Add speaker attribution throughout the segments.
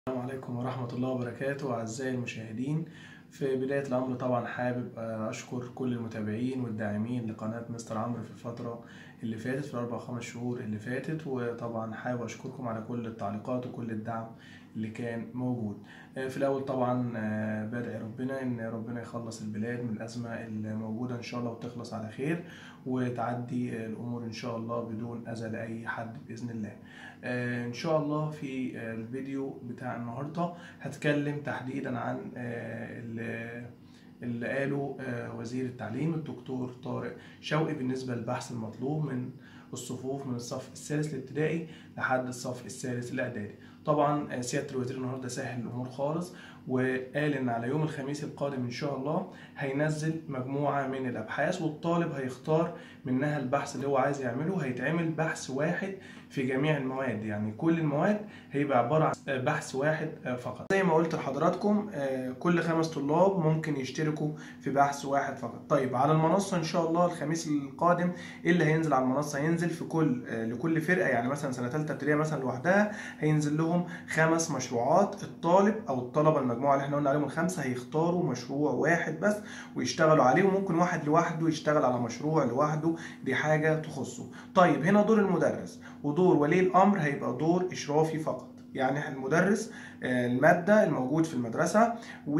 Speaker 1: السلام عليكم ورحمة الله وبركاته أعزائي المشاهدين في بداية الأمر طبعا حابب أشكر كل المتابعين والداعمين لقناة مستر عمرو في الفترة اللي فاتت في الأربع خمس شهور اللي فاتت وطبعا حابب أشكركم على كل التعليقات وكل الدعم اللي كان موجود في الأول طبعا بدعي ربنا إن ربنا يخلص البلاد من الأزمة اللي موجودة إن شاء الله وتخلص على خير وتعدي الأمور إن شاء الله بدون أذى لأي حد بإذن الله إن شاء الله في الفيديو بتاع النهاردة هتكلم تحديدا عن اللي اللي قاله وزير التعليم الدكتور طارق شوقي بالنسبة للبحث المطلوب من الصفوف من الصف الثالث الابتدائي لحد الصف الثالث الاعدادي طبعا سياده الوزير النهارده سهل الامور خالص وقال ان على يوم الخميس القادم ان شاء الله هينزل مجموعه من الابحاث والطالب هيختار منها البحث اللي هو عايز يعمله هيتعمل بحث واحد في جميع المواد يعني كل المواد هيبقى عباره عن بحث واحد فقط زي ما قلت لحضراتكم كل خمس طلاب ممكن يشتركوا في بحث واحد فقط طيب على المنصه ان شاء الله الخميس القادم ايه اللي هينزل على المنصه هينزل في كل لكل فرقه يعني مثلا سنه ثالثه ابتدائي مثلا لوحدها هينزل لهم خمس مشروعات الطالب او الطلبه المجموعه اللي احنا قلنا عليهم الخمسه هيختاروا مشروع واحد بس ويشتغلوا عليه وممكن واحد لوحده يشتغل على مشروع لوحده دي حاجه تخصه طيب هنا دور المدرس ودور ولي الامر هيبقى دور اشرافي فقط يعني المدرس المادة الموجود في المدرسة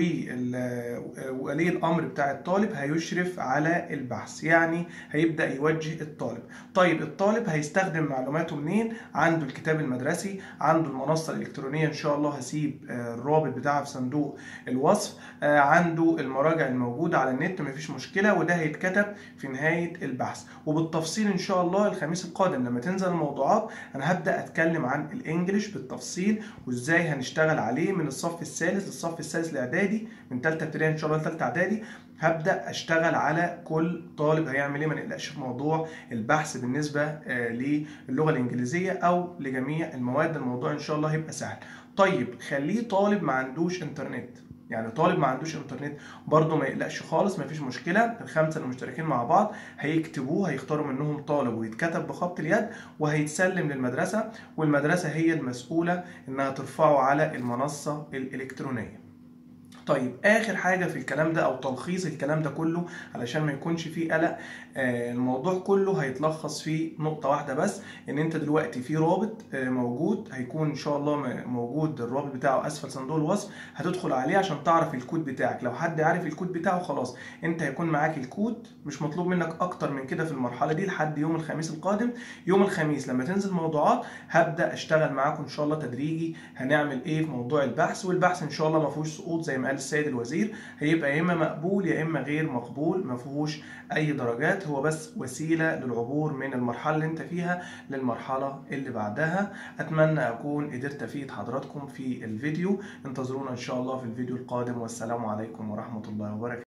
Speaker 1: وولي الأمر بتاع الطالب هيشرف على البحث يعني هيبدأ يوجه الطالب طيب الطالب هيستخدم معلوماته منين عنده الكتاب المدرسي عنده المنصة الإلكترونية إن شاء الله هسيب الرابط بتاعها في صندوق الوصف عنده المراجع الموجودة على النت مفيش مشكلة وده هيتكتب في نهاية البحث وبالتفصيل إن شاء الله الخميس القادم لما تنزل الموضوعات أنا هبدأ أتكلم عن الإنجليش بالتفصيل وإزاي هنشتغل عليه من الصف الثالث للصف الثالث الاعدادي من ثالثه ابتدائي ان شاء الله لثالثه اعدادي هبدا اشتغل على كل طالب هيعمل ايه ما نقلقش في موضوع البحث بالنسبه للغه الانجليزيه او لجميع المواد الموضوع ان شاء الله هيبقى سهل طيب خليه طالب ما عندوش انترنت يعني طالب ما عندوش انترنت برضه ما يقلقش خالص ما فيش مشكله الخمسه المشتركين مع بعض هيكتبوه هيختاروا منهم طالب ويتكتب بخط اليد وهيتسلم للمدرسه والمدرسه هي المسؤوله انها ترفعه على المنصه الالكترونيه طيب اخر حاجه في الكلام ده او تلخيص الكلام ده كله علشان ما يكونش فيه قلق آه الموضوع كله هيتلخص في نقطه واحده بس ان انت دلوقتي في رابط آه موجود هيكون ان شاء الله موجود الرابط بتاعه اسفل صندوق الوصف هتدخل عليه عشان تعرف الكود بتاعك لو حد عارف الكود بتاعه خلاص انت هيكون معاك الكود مش مطلوب منك اكتر من كده في المرحله دي لحد يوم الخميس القادم يوم الخميس لما تنزل موضوعات هبدا اشتغل معاكم ان شاء الله تدريجي هنعمل ايه في موضوع البحث والبحث ان شاء الله ما فيهوش سقوط زي ما قال السيد الوزير هيبقى يا اما مقبول يا اما غير مقبول ما فيهوش اي درجات هو بس وسيله للعبور من المرحله اللي انت فيها للمرحله اللي بعدها اتمنى اكون قدرت افيد حضراتكم في الفيديو انتظرونا ان شاء الله في الفيديو القادم والسلام عليكم ورحمه الله وبركاته